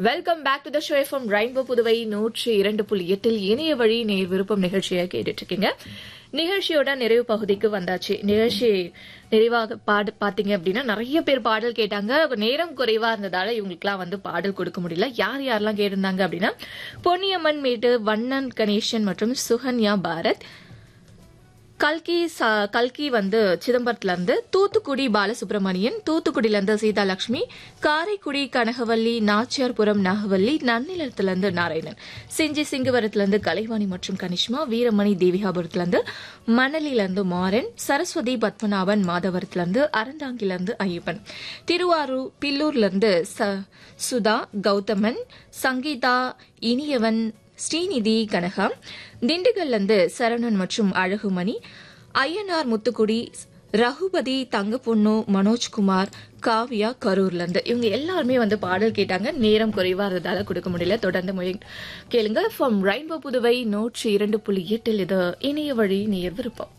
Welcome back to the show FM rainbow Puduvai நூற்றி இரண்டு புள்ளி எட்டில் இணைய வழி நேர் விருப்பம் நிகழ்ச்சியை கேட்டுட்டு இருக்கீங்க நிகழ்ச்சியோட நிறைவு பகுதிக்கு வந்தாச்சு நிகழ்ச்சி நிறைவாக பாடு பாத்தீங்க அப்படின்னா நிறைய பேர் பாடல் கேட்டாங்க நேரம் குறைவா இருந்ததால இவங்களுக்குலாம் வந்து பாடல் கொடுக்க முடியல யார் யாரெல்லாம் கேட்டிருந்தாங்க அப்படின்னா பொன்னியம்மன் மேட்டு வண்ணன் கணேசன் மற்றும் சுகன்யா பாரத் கல்கி ச- கல்கி வந்து சிதம்பரத்துல இருந்து தூத்துக்குடி பாலசுப்ரமணியன் தூத்துக்குடியில இருந்து சீதாலட்சுமி காரைக்குடி கனகவல்லி நாச்சியார்புரம் நாகவல்லி நன்னிலத்துல இருந்து நாராயணன் செஞ்சி சிங்கவரத்துல இருந்து கலைவாணி மற்றும் கனிஷ்மா வீரமணி தேவிகாபுரத்துல இருந்து மணலில இருந்து மாறன் சரஸ்வதி பத்மநாபன் மாதவரத்துல இருந்து அறந்தாங்கில இருந்து ஐயப்பன் திருவாரூர் பில்லூர்ல இருந்து ச- சுதா கௌதமன் சங்கீதா இனியவன் ஸ்ரீநிதி கனகா திண்டுக்கல்ல இருந்து சரவணன் மற்றும் அழகுமணி ஐயனார் முத்துக்குடி ரகுபதி தங்கப்பொண்ணு மனோஜ்குமார் காவ்யா கரூர்ல இருந்து இவங்க எல்லாருமே வந்து பாடல் கேட்டாங்க நேரம் குறைவா இருந்ததால கொடுக்க முடியல தொடர்ந்து முய- கேளுங்க ஃப்ரம் ரெயின்போ புதுவை நூற்றி இரண்டு புள்ளி எட்டில் இது இணைய வழி நேர் விருப்பம்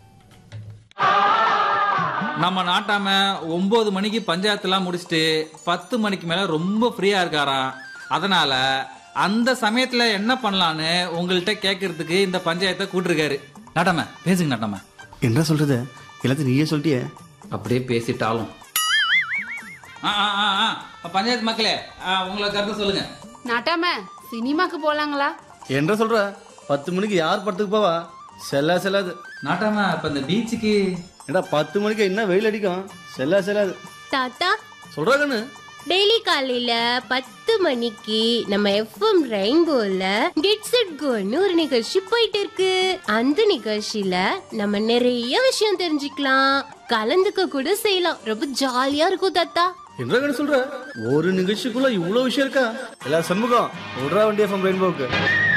நம்ம நாட்டாம ஒன்பது மணிக்கு பஞ்சாயத்துலாம் முடிச்சுட்டு பத்து மணிக்கு மேல ரொம்ப ஃப்ரீயா இருக்காராம் அதனால அந்த சமயத்துல என்ன பண்ணலான்னு உங்கள்கிட்ட கேட்கறதுக்கு இந்த பஞ்சாயத்தை கூட்டிருக்காரு நாட்டாம பேசுங்க நாட்டாம என்ன சொல்றது எல்லாத்தையும் நீயே சொல்லிட்டியே அப்படியே பேசிட்டாலும் ஆ, ஆ, ஆ, ஆ. பஞ்சாயத்து மக்களே ஆ, உங்களை கருத்து சொல்லுங்க நாட்டாம சினிமாக்கு போலாங்களா என்ன சொல்ற பத்து மணிக்கு யார் படத்துக்கு போவா செல்லா செல்லாது நாட்டாம இப்ப இந்த பீச்சுக்கு ஏடா பத்து மணிக்கு என்ன வெயில் அடிக்கும் செல்லா செல்லாது தாத்தா சொல்றா கண்ணு டெய்லி காலையில பத்து மணிக்கு நம்ம எஃப்எம் ரெயின்போல கெட்ஸ் இட் கோன்னு ஒரு நிகழ்ச்சி போயிட்டு இருக்கு அந்த நிகழ்ச்சியில நம்ம நிறைய விஷயம் தெரிஞ்சுக்கலாம் கலந்துக்க கூட செய்யலாம் ரொம்ப ஜாலியா இருக்கும் தாத்தா என்ன கண்ணு சொல்ற ஒரு நிகழ்ச்சிக்குள்ள இவ்வளவு விஷயம் இருக்கா எல்லா சண்முகம் விடுறா வண்டி எஃப்எம் ரெயின்போக்கு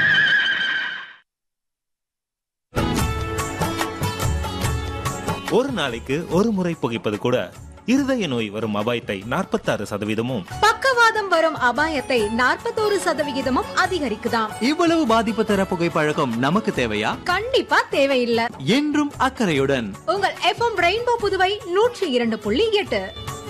ஒரு நாளைக்கு ஒரு முறை புகைப்பது கூட இருதய நோய் வரும் அபாயத்தை நாற்பத்தாறு சதவீதமும் பக்கவாதம் வரும் அபாயத்தை நாற்பத்தோரு சதவிகிதமும் அதிகரிக்குதாம் இவ்வளவு பாதிப்பு தர புகைப்பழக்கம் நமக்கு தேவையா கண்டிப்பா தேவையில்லை என்றும் அக்கறையுடன் உங்கள் எஃப்எம் ரெயின்போ புதுவை நூற்றி இரண்டு புள்ளி எட்டு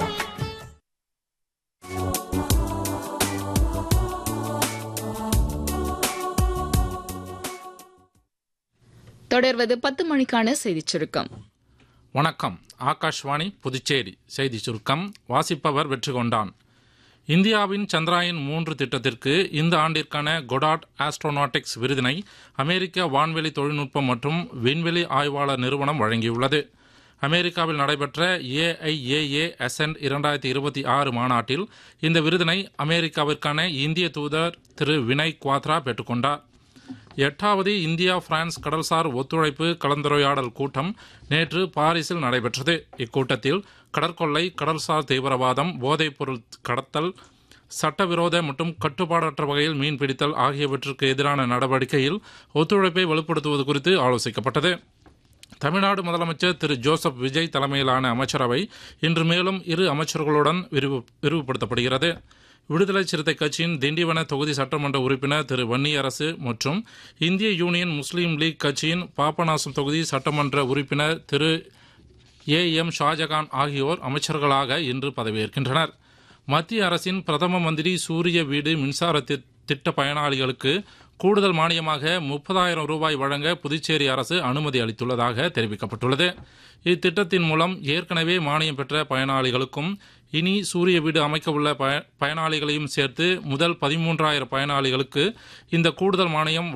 தொடர்வது பத்து மணிக்கான செய்திச் சுருக்கம் வணக்கம் ஆகாஷ்வாணி புதுச்சேரி செய்தி சுருக்கம் வாசிப்பவர் வெற்றி கொண்டான் இந்தியாவின் சந்திராயன் மூன்று திட்டத்திற்கு இந்த ஆண்டிற்கான கொடாட் ஆஸ்ட்ரோநாட்டிக்ஸ் விருதினை அமெரிக்க வான்வெளி தொழில்நுட்பம் மற்றும் விண்வெளி ஆய்வாளர் நிறுவனம் வழங்கியுள்ளது அமெரிக்காவில் நடைபெற்ற ஏஐஏஏ அசென்ட் இரண்டாயிரத்தி இருபத்தி ஆறு மாநாட்டில் இந்த விருதினை அமெரிக்காவிற்கான இந்திய தூதர் திரு வினய் குவாத்ரா பெற்றுக்கொண்டார் எட்டாவது இந்தியா பிரான்ஸ் கடல்சார் ஒத்துழைப்பு கலந்துரையாடல் கூட்டம் நேற்று பாரிஸில் நடைபெற்றது இக்கூட்டத்தில் கடற்கொள்ளை கடல்சார் தீவிரவாதம் போதைப்பொருள் கடத்தல் சட்டவிரோத மற்றும் கட்டுப்பாடற்ற வகையில் மீன்பிடித்தல் ஆகியவற்றுக்கு எதிரான நடவடிக்கையில் ஒத்துழைப்பை வலுப்படுத்துவது குறித்து ஆலோசிக்கப்பட்டது தமிழ்நாடு முதலமைச்சர் திரு ஜோசப் விஜய் தலைமையிலான அமைச்சரவை இன்று மேலும் இரு அமைச்சர்களுடன் விரிவு விரிவுபடுத்தப்படுகிறது விடுதலை சிறுத்தை கட்சியின் திண்டிவன தொகுதி சட்டமன்ற உறுப்பினர் திரு வன்னியரசு மற்றும் இந்திய யூனியன் முஸ்லீம் லீக் கட்சியின் பாபநாசம் தொகுதி சட்டமன்ற உறுப்பினர் திரு ஏ எம் ஷாஜகான் ஆகியோர் அமைச்சர்களாக இன்று பதவியேற்கின்றனர் மத்திய அரசின் பிரதம மந்திரி சூரிய வீடு மின்சார தி- திட்ட பயனாளிகளுக்கு கூடுதல் மானியமாக முப்பதாயிரம் ரூபாய் வழங்க புதுச்சேரி அரசு அனுமதி அளித்துள்ளதாக தெரிவிக்கப்பட்டுள்ளது இத்திட்டத்தின் மூலம் ஏற்கனவே மானியம் பெற்ற பயனாளிகளுக்கும் இனி சூரிய வீடு அமைக்கவுள்ள பய- பயனாளிகளையும் சேர்த்து முதல் பதிமூன்றாயிரம் பயனாளிகளுக்கு இந்த கூடுதல் மானியம்